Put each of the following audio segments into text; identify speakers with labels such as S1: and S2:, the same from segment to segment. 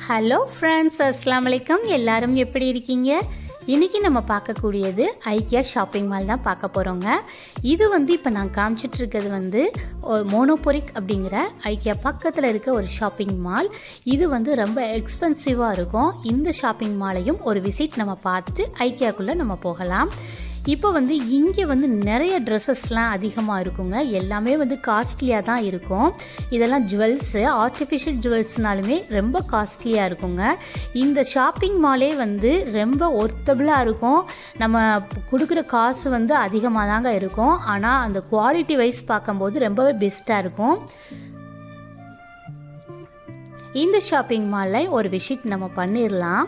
S1: hello friends அஸ்லாம் வலைக்கம் எல்லாரும் எப்படி இருக்கீங்க இன்னைக்கு நம்ம பார்க்கக்கூடியது ஐக்கியா ஷாப்பிங் மால் தான் பார்க்க போகிறோங்க இது வந்து இப்போ நான் காமிச்சிட்டு இருக்கிறது வந்து மோனோபொரிக் அப்படிங்கிற ஐக்கியா பக்கத்தில் இருக்க ஒரு ஷாப்பிங் மால் இது வந்து ரொம்ப எக்ஸ்பென்சிவாக இருக்கும் இந்த ஷாப்பிங் மாலையும் ஒரு விசிட் நம்ம பார்த்துட்டு ஐக்கியாக்குள்ளே நம்ம போகலாம் இப்போ வந்து இங்கே வந்து நிறைய ட்ரெஸ்ஸஸ்லாம் அதிகமாக இருக்குங்க எல்லாமே வந்து காஸ்ட்லியாக தான் இருக்கும் இதெல்லாம் ஜுவல்ஸு ஆர்டிஃபிஷியல் ஜுவல்ஸ்னாலுமே ரொம்ப காஸ்ட்லியாக இருக்குங்க இந்த ஷாப்பிங் மாலே வந்து ரொம்ப ஒர்த்தபிளாக இருக்கும் நம்ம கொடுக்குற காசு வந்து அதிகமாக தாங்க இருக்கும் ஆனால் அந்த குவாலிட்டி வைஸ் பார்க்கும்போது ரொம்பவே பெஸ்ட்டாக இருக்கும் இந்த ஷாப்பிங் மாலில் ஒரு விசிட் நம்ம பண்ணிடலாம்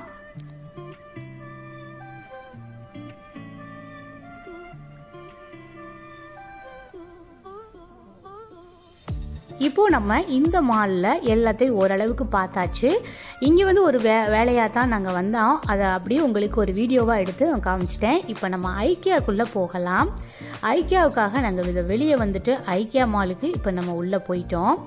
S1: இப்போ நம்ம இந்த மாலில் எல்லாத்தையும் ஓரளவுக்கு பார்த்தாச்சு இங்கே வந்து ஒரு வே வேலையாக தான் நாங்கள் வந்தோம் அதை அப்படியே உங்களுக்கு ஒரு வீடியோவாக எடுத்து காமிச்சிட்டேன் இப்போ நம்ம ஐக்கியாவுக்குள்ளே போகலாம் ஐக்கியாவுக்காக நாங்கள் இதை வெளியே வந்துட்டு ஐக்கியா மாலுக்கு இப்போ நம்ம உள்ளே போயிட்டோம்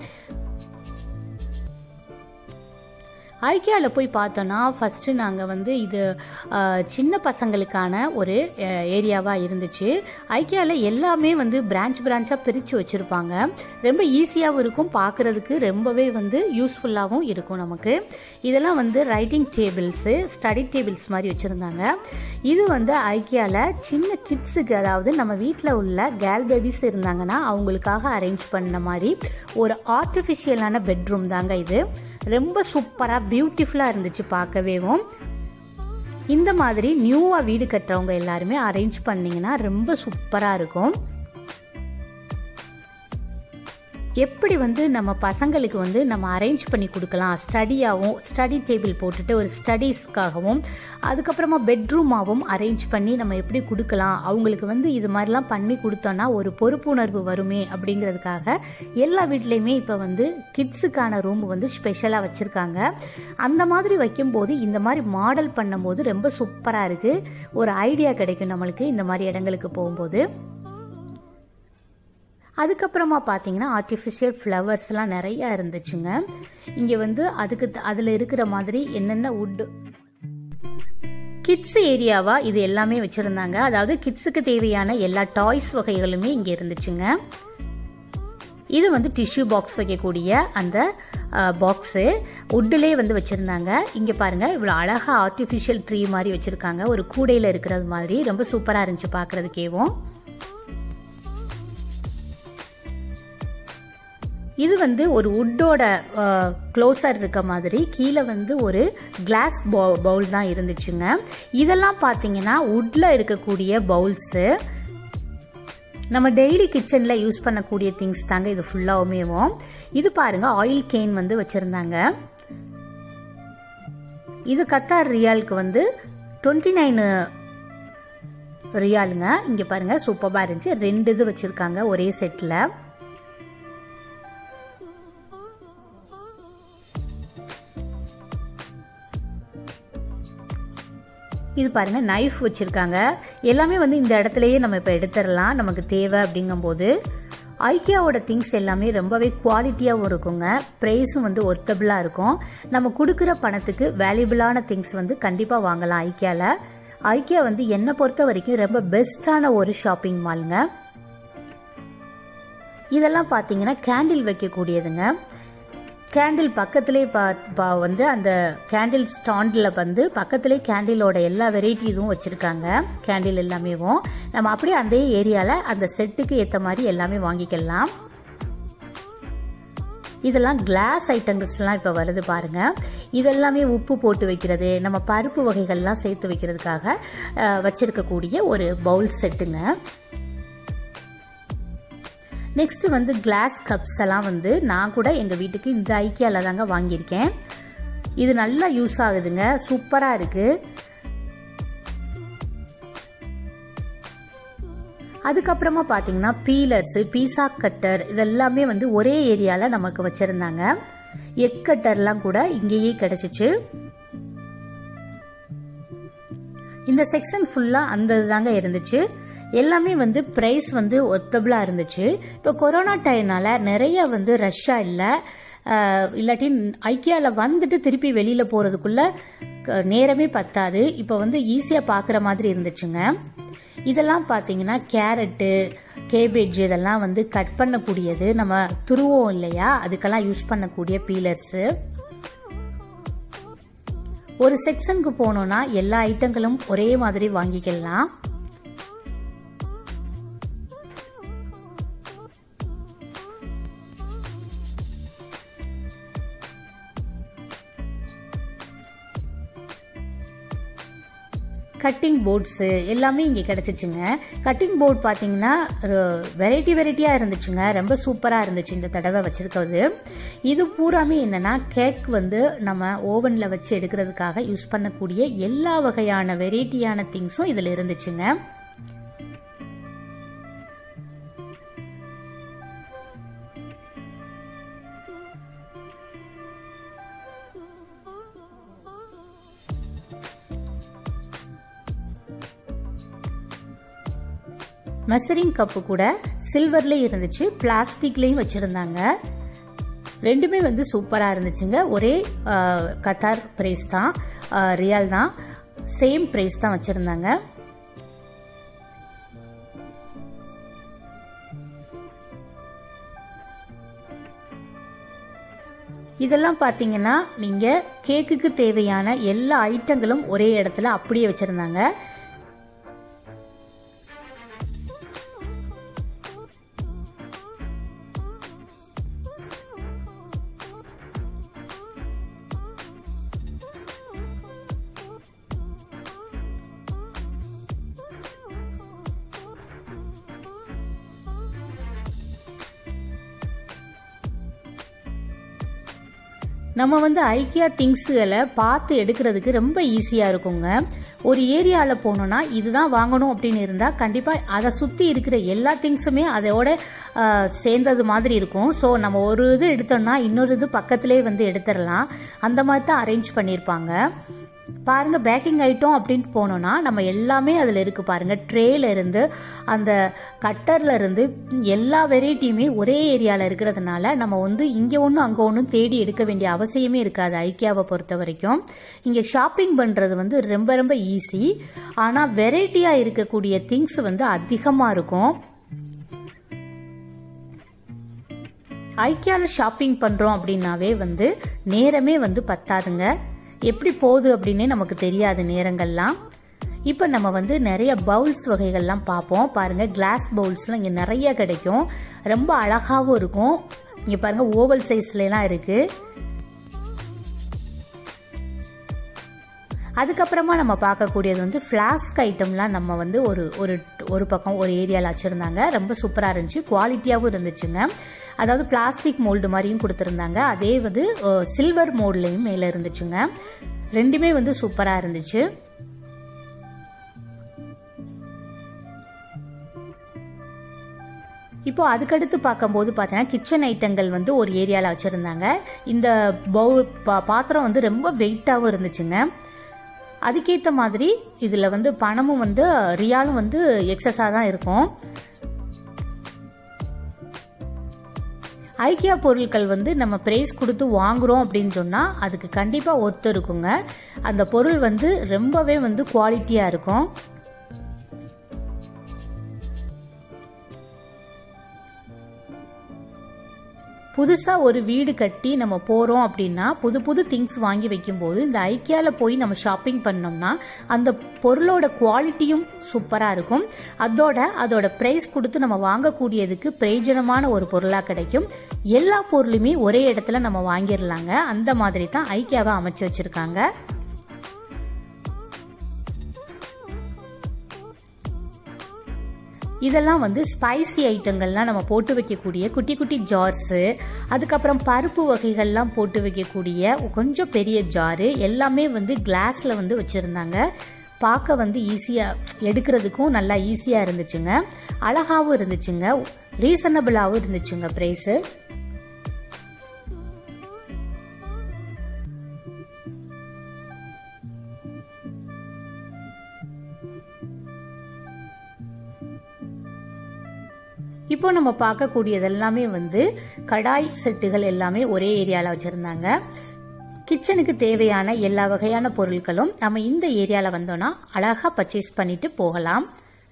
S1: ஐக்கியாவில் போய் பார்த்தோன்னா ஃபஸ்ட்டு நாங்கள் வந்து இது சின்ன பசங்களுக்கான ஒரு ஏரியாவாக இருந்துச்சு ஐக்கியாவில் எல்லாமே வந்து பிரான்ச் பிரான்ச்சாக பிரித்து வச்சுருப்பாங்க ரொம்ப ஈஸியாகவும் இருக்கும் பார்க்குறதுக்கு ரொம்பவே வந்து யூஸ்ஃபுல்லாகவும் இருக்கும் நமக்கு இதெல்லாம் வந்து ரைட்டிங் டேபிள்ஸு ஸ்டடி டேபிள்ஸ் மாதிரி வச்சுருந்தாங்க இது வந்து ஐக்கியாவில் சின்ன கிட்ஸுக்கு அதாவது நம்ம வீட்டில் உள்ள கேர்ள் பேபிஸ் இருந்தாங்கன்னா அவங்களுக்காக அரேஞ்ச் பண்ண மாதிரி ஒரு ஆர்டிஃபிஷியலான பெட்ரூம் தாங்க இது ரொம்ப சூப்பராக பியூட்டிஃபுல்லாக இருந்துச்சு பார்க்கவேவும் இந்த மாதிரி நியூவாக வீடு கட்டுறவங்க எல்லாருமே அரேஞ்ச் பண்ணிங்கன்னா ரொம்ப சூப்பராக இருக்கும் எப்படி வந்து நம்ம பசங்களுக்கு வந்து நம்ம அரேஞ்ச் பண்ணி கொடுக்கலாம் ஸ்டடியாகவும் ஸ்டடி டேபிள் போட்டுட்டு ஒரு ஸ்டடீஸ்க்காகவும் அதுக்கப்புறமா பெட்ரூமாகவும் அரேஞ்ச் பண்ணி நம்ம எப்படி கொடுக்கலாம் அவங்களுக்கு வந்து இது மாதிரிலாம் பண்ணி கொடுத்தோன்னா ஒரு பொறுப்புணர்வு வருமே அப்படிங்கிறதுக்காக எல்லா வீட்லேயுமே இப்போ வந்து கிட்ஸுக்கான ரூம் வந்து ஸ்பெஷலாக வச்சுருக்காங்க அந்த மாதிரி வைக்கும்போது இந்த மாதிரி மாடல் பண்ணும்போது ரொம்ப சூப்பராக இருக்குது ஒரு ஐடியா கிடைக்கும் நம்மளுக்கு இந்த மாதிரி இடங்களுக்கு போகும்போது அதுக்கப்புறமா பார்த்தீங்கன்னா ஆர்டிஃபிஷியல் ஃப்ளவர்ஸ்லாம் நிறையா இருந்துச்சுங்க இங்கே வந்து அதுக்கு அதில் இருக்கிற மாதிரி என்னென்ன உட்டு கிட்ஸ் ஏரியாவா இது எல்லாமே வச்சுருந்தாங்க அதாவது கிட்ஸுக்கு தேவையான எல்லா டாய்ஸ் வகைகளுமே இங்கே இருந்துச்சுங்க இது வந்து டிஷ்யூ பாக்ஸ் வைக்கக்கூடிய அந்த பாக்ஸு உட்டிலே வந்து வச்சுருந்தாங்க இங்கே பாருங்கள் இவ்வளோ அழகாக ஆர்டிஃபிஷியல் ட்ரீ மாதிரி வச்சுருக்காங்க ஒரு கூடையில் இருக்கிறது மாதிரி ரொம்ப சூப்பராக இருந்துச்சு பார்க்குறதுக்கேவும் இது வந்து ஒரு உட்டோட க்ளோஸர் இருக்க மாதிரி கீழே வந்து ஒரு கிளாஸ் பவுல் தான் இருந்துச்சுங்க இதெல்லாம் பார்த்தீங்கன்னா உட்டில் இருக்கக்கூடிய பவுல்ஸு நம்ம டெய்லி கிச்சனில் யூஸ் பண்ணக்கூடிய திங்ஸ் தாங்க இது ஃபுல்லாகவுமேவும் இது பாருங்க ஆயில் கெயின் வந்து வச்சுருந்தாங்க இது கத்தார் ரியாலுக்கு வந்து டுவெண்ட்டி நைனு ரியாலுங்க இங்கே பாருங்க சூப்பராக இருந்துச்சு ரெண்டு இது வச்சுருக்காங்க ஒரே செட்டில் இது பாருங்க நைஃப் வச்சிருக்காங்க எல்லாமே வந்து இந்த இடத்துலயே நம்ம இப்போ எடுத்துடலாம் நமக்கு தேவை அப்படிங்கும்போது ஐக்கியாவோட திங்ஸ் எல்லாமே ரொம்பவே குவாலிட்டியாகவும் இருக்குங்க ப்ரைஸும் வந்து ஒர்த்தபிளாக இருக்கும் நம்ம கொடுக்குற பணத்துக்கு வேல்யூபிளான திங்ஸ் வந்து கண்டிப்பாக வாங்கலாம் ஐக்கியாவில் ஐக்கியா வந்து என்னை பொறுத்த வரைக்கும் ரொம்ப பெஸ்டான ஒரு ஷாப்பிங் மாலுங்க இதெல்லாம் பார்த்தீங்கன்னா கேண்டில் வைக்கக்கூடியதுங்க கேண்டில் பக்கத்திலே பா வந்து அந்த கேண்டில் ஸ்டாண்டில் வந்து பக்கத்திலே கேண்டிலோட எல்லா வெரைட்டி இதுவும் வச்சுருக்காங்க கேண்டில் எல்லாமேவும் நம்ம அப்படியே அந்த ஏரியாவில் அந்த செட்டுக்கு ஏற்ற மாதிரி எல்லாமே வாங்கிக்கலாம் இதெல்லாம் கிளாஸ் ஐட்டங்கள்ஸ்லாம் இப்போ வருது பாருங்க இதெல்லாமே உப்பு போட்டு வைக்கிறது நம்ம பருப்பு வகைகள்லாம் சேர்த்து வைக்கிறதுக்காக வச்சிருக்கக்கூடிய ஒரு பவுல் செட்டுங்க நெக்ஸ்ட் வந்து கிளாஸ் கப்ஸ் எல்லாம் வந்து நான் கூட எங்கள் வீட்டுக்கு இந்த ஐக்கியாவில் தாங்க வாங்கியிருக்கேன் இது நல்லா யூஸ் ஆகுதுங்க சூப்பராக இருக்குது அதுக்கப்புறமா பார்த்தீங்கன்னா பீலர்ஸு பீஸா கட்டர் இதெல்லாமே வந்து ஒரே ஏரியாவில் நமக்கு வச்சுருந்தாங்க எக் கட்டர்லாம் கூட இங்கேயே கிடச்சிச்சு இந்த செக்ஷன் ஃபுல்லாக அந்த தாங்க இருந்துச்சு எல்லாமே வந்து ப்ரைஸ் வந்து ஒத்தபிளாக இருந்துச்சு இப்போ கொரோனா டைம்னால நிறைய வந்து ரஷ்ஷாக இல்லை இல்லாட்டி ஐக்கியாவில் வந்துட்டு திருப்பி வெளியில் போகிறதுக்குள்ள நேரமே பத்தாது இப்போ வந்து ஈஸியாக பார்க்குற மாதிரி இருந்துச்சுங்க இதெல்லாம் பார்த்தீங்கன்னா கேரட்டு கேபேஜ் இதெல்லாம் வந்து கட் பண்ணக்கூடியது நம்ம துருவோம் இல்லையா அதுக்கெல்லாம் யூஸ் பண்ணக்கூடிய பீலர்ஸு ஒரு செக்ஷனுக்கு போனோம்னா எல்லா ஐட்டங்களும் ஒரே மாதிரி வாங்கிக்கலாம் கட்டிங் போர்ட்ஸு எல்லாமே இங்கே கிடச்சிச்சுங்க கட்டிங் போர்ட் பார்த்தீங்கன்னா வெரைட்டி வெரைட்டியாக இருந்துச்சுங்க ரொம்ப சூப்பராக இருந்துச்சு இந்த தடவை வச்சுருக்கிறது இது பூராமே என்னென்னா கேக் வந்து நம்ம ஓவனில் வச்சு எடுக்கிறதுக்காக யூஸ் பண்ணக்கூடிய எல்லா வகையான வெரைட்டியான திங்ஸும் இதில் இருந்துச்சுங்க மெசரிங் கப்பு கூட சில்வர்ல இருந்துச்சு பிளாஸ்டிக்லயும் வச்சிருந்தாங்க ரெண்டுமே வந்து சூப்பராக இருந்துச்சுங்க ஒரே கத்தார் ப்ரைஸ் தான் ரியால் தான் சேம் ப்ரைஸ் தான் வச்சுருந்தாங்க இதெல்லாம் பார்த்தீங்கன்னா நீங்கள் கேக்குக்கு தேவையான எல்லா ஐட்டங்களும் ஒரே இடத்துல அப்படியே வச்சுருந்தாங்க நம்ம வந்து ஐக்கியா திங்ஸுகளை பார்த்து எடுக்கிறதுக்கு ரொம்ப ஈஸியாக இருக்குங்க ஒரு ஏரியாவில் போனோன்னா இதுதான் வாங்கணும் அப்படின்னு இருந்தால் கண்டிப்பாக அதை சுற்றி இருக்கிற எல்லா திங்ஸுமே அதோட சேர்ந்தது மாதிரி இருக்கும் ஸோ நம்ம ஒரு இது எடுத்தோம்னா இன்னொரு இது பக்கத்துலேயே வந்து எடுத்துடலாம் அந்த மாதிரி தான் அரேஞ்ச் பண்ணியிருப்பாங்க பாருங்க பேக்கிங் ஐட்டம் அப்படின்னு போனோம்னா நம்ம எல்லாமே அதில் இருக்கு பாருங்க ட்ரேல இருந்து அந்த கட்டர்ல இருந்து எல்லா வெரைட்டியுமே ஒரே ஏரியாவில் இருக்கிறதுனால நம்ம வந்து இங்கே ஒன்றும் அங்கே ஒன்றும் தேடி எடுக்க வேண்டிய அவசியமே இருக்காது ஐக்கியாவை பொறுத்த வரைக்கும் இங்கே ஷாப்பிங் பண்ணுறது வந்து ரொம்ப ரொம்ப ஈஸி ஆனால் வெரைட்டியாக இருக்கக்கூடிய திங்ஸ் வந்து அதிகமாக இருக்கும் ஐக்கியாவில் ஷாப்பிங் பண்ணுறோம் அப்படின்னாவே வந்து நேரமே வந்து பத்தாதுங்க எப்படி போகுது அப்படின்னே நமக்கு தெரியாது நேரங்கள்லாம் இப்போ நம்ம வந்து நிறைய பவுல்ஸ் வகைகள்லாம் பார்ப்போம் பாருங்க கிளாஸ் பவுல்ஸ்லாம் இங்கே நிறைய கிடைக்கும் ரொம்ப அழகாகவும் இருக்கும் இங்கே பாருங்க ஓவல் சைஸ்லாம் இருக்கு அதுக்கப்புறமா நம்ம பார்க்கக்கூடியது வந்து ஃப்ளாஸ்க் ஐட்டம்லாம் நம்ம வந்து ஒரு ஒரு ஒரு பக்கம் ஒரு ஏரியாவில் வச்சுருந்தாங்க ரொம்ப சூப்பராக இருந்துச்சு குவாலிட்டியாகவும் இருந்துச்சுங்க அதாவது பிளாஸ்டிக் மோல்டு மாதிரியும் கொடுத்துருந்தாங்க அதே வந்து சில்வர் மோல்ட்லேயும் மேலே இருந்துச்சுங்க ரெண்டுமே வந்து சூப்பராக இருந்துச்சு இப்போ அதுக்கடுத்து பார்க்கும்போது பார்த்தீங்கன்னா கிச்சன் ஐட்டங்கள் வந்து ஒரு ஏரியாவில் வச்சுருந்தாங்க இந்த பவுல் பாத்திரம் வந்து ரொம்ப வெயிட்டாகவும் இருந்துச்சுங்க அதுக்கேற்ற மாதிரி இதில் வந்து பணமும் வந்து ரியாலும் வந்து எக்ஸஸாக தான் இருக்கும் ஐக்கியா பொருட்கள் வந்து நம்ம ப்ரைஸ் கொடுத்து வாங்குறோம் அப்படின்னு சொன்னால் அதுக்கு கண்டிப்பாக ஒத்து இருக்குங்க அந்த பொருள் வந்து ரொம்பவே வந்து குவாலிட்டியாக இருக்கும் புதுசாக ஒரு வீடு கட்டி நம்ம போகிறோம் அப்படின்னா புது புது திங்ஸ் வாங்கி வைக்கும்போது இந்த ஐக்கியாவில் போய் நம்ம ஷாப்பிங் பண்ணோம்னா அந்த பொருளோட குவாலிட்டியும் சூப்பராக இருக்கும் அதோட அதோட ப்ரைஸ் கொடுத்து நம்ம வாங்கக்கூடியதுக்கு பிரயோஜனமான ஒரு பொருளாக கிடைக்கும் எல்லா பொருளுமே ஒரே இடத்துல நம்ம வாங்கிடலாங்க அந்த மாதிரி தான் ஐக்கியாவை அமைச்சு வச்சுருக்காங்க இதெல்லாம் வந்து ஸ்பைசி ஐட்டங்கள்லாம் நம்ம போட்டு வைக்கக்கூடிய குட்டி குட்டி ஜார்ஸு அதுக்கப்புறம் பருப்பு வகைகள்லாம் போட்டு வைக்கக்கூடிய கொஞ்சம் பெரிய ஜாரு எல்லாமே வந்து கிளாஸில் வந்து வச்சுருந்தாங்க பார்க்க வந்து ஈஸியாக எடுக்கிறதுக்கும் நல்லா ஈஸியாக இருந்துச்சுங்க அழகாகவும் இருந்துச்சுங்க ரீசனபிளாகவும் இருந்துச்சுங்க ப்ரைஸு இப்போ இப்போ நம்ம பார்க்கக்கூடியது எல்லாமே வந்து கடாய் செட்டுகள் எல்லாமே ஒரே ஏரியாவில் வச்சுருந்தாங்க கிச்சனுக்கு தேவையான எல்லா வகையான பொருட்களும் நம்ம இந்த ஏரியாவில் வந்தோம்னா அழகாக பர்ச்சேஸ் பண்ணிட்டு போகலாம்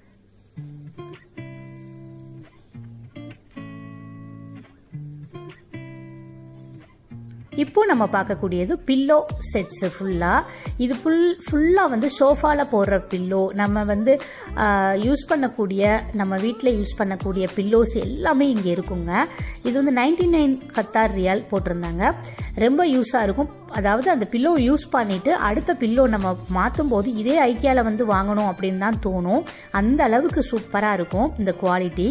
S1: இப்போ நம்ம பார்க்கக்கூடியது பில்லோ செட்ஸ் ஃபுல்லாக இது ஃபுல் ஃபுல்லாக வந்து சோஃபாவில் போடுற பில்லோ நம்ம வந்து யூஸ் பண்ணக்கூடிய நம்ம வீட்டில் யூஸ் பண்ணக்கூடிய பில்லோஸ் எல்லாமே இங்கே இருக்குங்க இது வந்து நைன்டி நைன் கத்தார் ரியால் போட்டிருந்தாங்க ரொம்ப யூஸாக இருக்கும் அதாவது அந்த பில்லோ யூஸ் பண்ணிட்டு அடுத்த பில்லோ நம்ம மாற்றும் போது இதே ஐக்கியாவில் வந்து வாங்கணும் அப்படின்னு தான் தோணும் அந்த அளவுக்கு சூப்பராக இருக்கும் இந்த குவாலிட்டி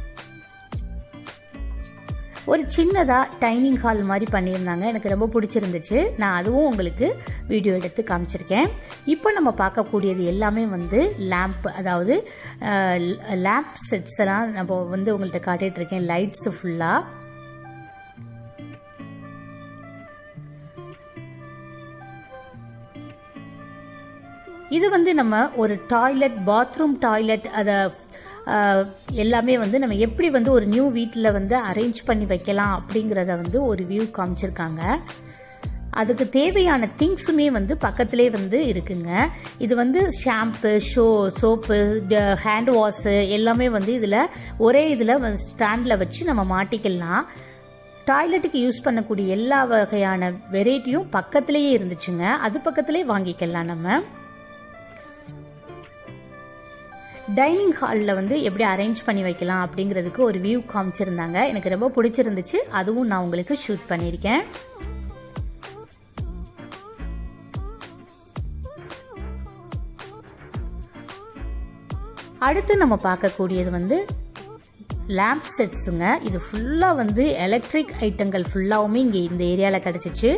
S1: ஒரு சின்னதாக டைனிங் ஹால் மாதிரி பண்ணியிருந்தாங்க எனக்கு ரொம்ப பிடிச்சிருந்துச்சு நான் அதுவும் உங்களுக்கு வீடியோ எடுத்து காமிச்சிருக்கேன் இப்போ நம்ம பார்க்கக்கூடியது எல்லாமே வந்து லேம்ப் அதாவது லேம்ப் செட்ஸ் எல்லாம் நம்ம வந்து உங்கள்கிட்ட காட்டிகிட்டு இருக்கேன் லைட்ஸ் ஃபுல்லாக இது வந்து நம்ம ஒரு டாய்லெட் பாத்ரூம் டாய்லெட் அதை எல்லாமே வந்து நம்ம எப்படி வந்து ஒரு நியூ வீட்டில் வந்து அரேஞ்ச் பண்ணி வைக்கலாம் அப்படிங்கிறத வந்து ஒரு வியூ காமிச்சிருக்காங்க அதுக்கு தேவையான திங்ஸுமே வந்து பக்கத்திலே வந்து இருக்குங்க இது வந்து ஷாம்பு ஷோ சோப்பு ஹேண்ட் வாஷு எல்லாமே வந்து இதில் ஒரே இதில் ஸ்டாண்டில் வச்சு நம்ம மாட்டிக்கலாம் டாய்லெட்டுக்கு யூஸ் பண்ணக்கூடிய எல்லா வகையான வெரைட்டியும் பக்கத்திலேயே இருந்துச்சுங்க அது பக்கத்திலே வாங்கிக்கலாம் நம்ம டைனிங் ஹாலில் வந்து எப்படி அரேஞ்ச் பண்ணி வைக்கலாம் அப்படிங்கிறதுக்கு ஒரு வியூ காமிச்சிருந்தாங்க எனக்கு ரொம்ப பிடிச்சிருந்துச்சு அதுவும் நான் உங்களுக்கு ஷூட் பண்ணியிருக்கேன் அடுத்து நம்ம பார்க்கக்கூடியது வந்து லேம்ப் செட்ஸுங்க இது ஃபுல்லாக வந்து எலக்ட்ரிக் ஐட்டங்கள் ஃபுல்லாகவுமே இங்கே இந்த ஏரியாவில் கிடச்சிச்சு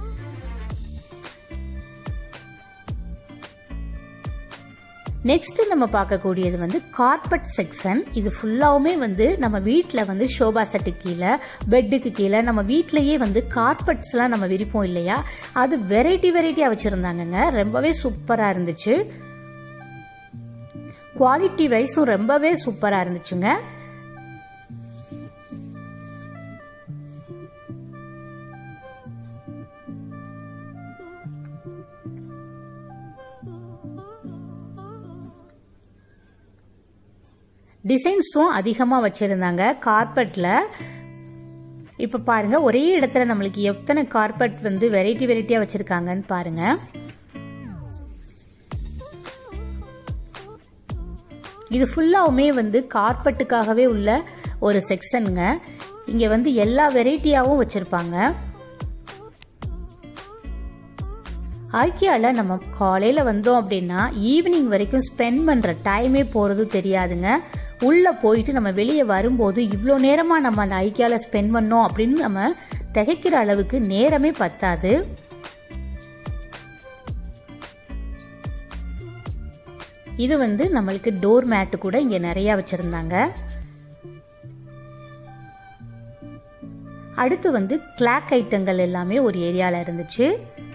S1: நெக்ஸ்ட் நம்ம பார்க்கக்கூடியது வந்து கார்பெட் செக்ஷன் இது ஃபுல்லாவுமே வந்து நம்ம வீட்டில் வந்து ஷோபா செட்டு கீழே பெட்டுக்கு கீழே நம்ம வீட்டிலேயே வந்து கார்பெட்ஸ்லாம் நம்ம விரிப்போம் இல்லையா அது வெரைட்டி வெரைட்டியாக வச்சுருந்தாங்கங்க ரொம்பவே சூப்பராக இருந்துச்சு குவாலிட்டி வைஸும் ரொம்பவே சூப்பராக இருந்துச்சுங்க டிசைன்ஸும் அதிகமாக வச்சுருந்தாங்க கார்பெட்டில் இப்போ பாருங்க ஒரே இடத்துல நம்மளுக்கு எத்தனை கார்பெட் வந்து வெரைட்டி வெரைட்டியாக வச்சுருக்காங்கன்னு பாருங்க இது ஃபுல்லாவுமே வந்து கார்பெட்டுக்காகவே உள்ள ஒரு செக்ஷனுங்க இங்கே வந்து எல்லா வெரைட்டியாகவும் வச்சுருப்பாங்க ஐக்கியாவில் நம்ம காலையில் வந்தோம் அப்படின்னா ஈவினிங் வரைக்கும் ஸ்பெண்ட் பண்ணுற டைமே போகிறது தெரியாதுங்க உள்ளே போயிட்டு நம்ம வெளியே வரும்போது இவ்வளோ நேரமாக நம்ம அந்த ஐக்கியாவில் ஸ்பெண்ட் பண்ணோம் அப்படின்னு நம்ம திகைக்கிற அளவுக்கு நேரமே பத்தாது இது வந்து நம்மளுக்கு டோர் மேட்டு கூட இங்கே நிறையா வச்சுருந்தாங்க அடுத்து வந்து கிளாக் ஐட்டங்கள் எல்லாமே ஒரு ஏரியாவில் இருந்துச்சு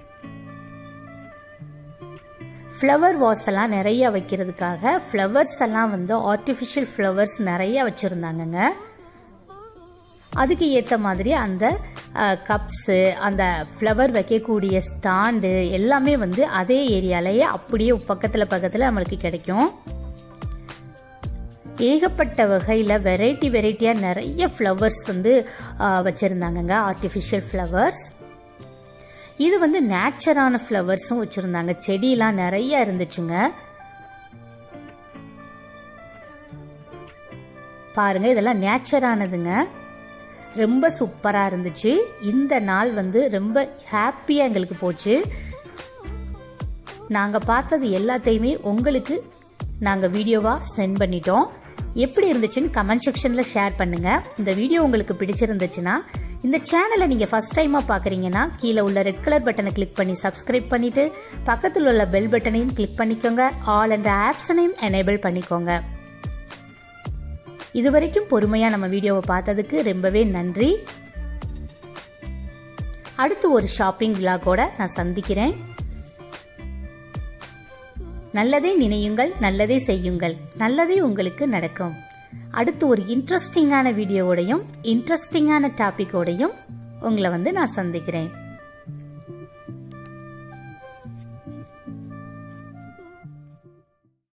S1: ஃப்ளவர் வாஸ் எல்லாம் நிறைய வைக்கிறதுக்காக ஃப்ளவர்ஸ் எல்லாம் வந்து ஆர்டிஃபிஷியல் ஃப்ளவர்ஸ் நிறைய வச்சுருந்தாங்கங்க அதுக்கு ஏற்ற மாதிரி அந்த கப்ஸு அந்த ஃப்ளவர் வைக்கக்கூடிய ஸ்டாண்டு எல்லாமே வந்து அதே ஏரியாலேயே அப்படியே பக்கத்தில் பக்கத்தில் நம்மளுக்கு கிடைக்கும் ஏகப்பட்ட வகையில் வெரைட்டி வெரைட்டியாக நிறைய ஃப்ளவர்ஸ் வந்து வச்சுருந்தாங்கங்க ஆர்டிஃபிஷியல் ஃப்ளவர்ஸ் இது வந்து நேச்சரான ஃப்ளவர்ஸும் வச்சுருந்தாங்க செடியெலாம் நிறைய இருந்துச்சுங்க பாருங்க இதெல்லாம் நேச்சரானதுங்க ரொம்ப சூப்பராக இருந்துச்சு இந்த நாள் வந்து ரொம்ப ஹாப்பியாக எங்களுக்கு போச்சு நாங்கள் பார்த்தது எல்லாத்தையுமே உங்களுக்கு நாங்கள் வீடியோவாக சென்ட் பண்ணிட்டோம் எப்படி இருந்துச்சுன்னு கமெண்ட் செக்ஷனில் ஷேர் பண்ணுங்கள் இந்த வீடியோ உங்களுக்கு பிடிச்சிருந்துச்சுன்னா இந்த சேனலை நீங்கள் ஃபஸ்ட் டைமாக பார்க்குறீங்கன்னா கீழே உள்ள ரெட் கலர் பட்டனை கிளிக் பண்ணி சப்ஸ்கிரைப் பண்ணிவிட்டு பக்கத்தில் உள்ள பெல் பட்டனையும் கிளிக் பண்ணிக்கோங்க ஆல் என்ற ஆப்ஷனையும் எனேபிள் பண்ணிக்கோங்க இது வரைக்கும் பொறுமையாக நம்ம வீடியோவை பார்த்ததுக்கு ரொம்பவே நன்றி அடுத்து ஒரு ஷாப்பிங் விழாக்கோட நான் சந்திக்கிறேன் நல்லதே நினையுங்கள் நல்லதே செய்யுங்கள் நல்லதே உங்களுக்கு நடக்கும் அடுத்து ஒரு இன்ட்ரெஸ்டிங்கான வீடியோவோடையும் இன்ட்ரெஸ்டிங்கான டாப்பிக்கோடையும் உங்களை வந்து நான் சந்திக்கிறேன்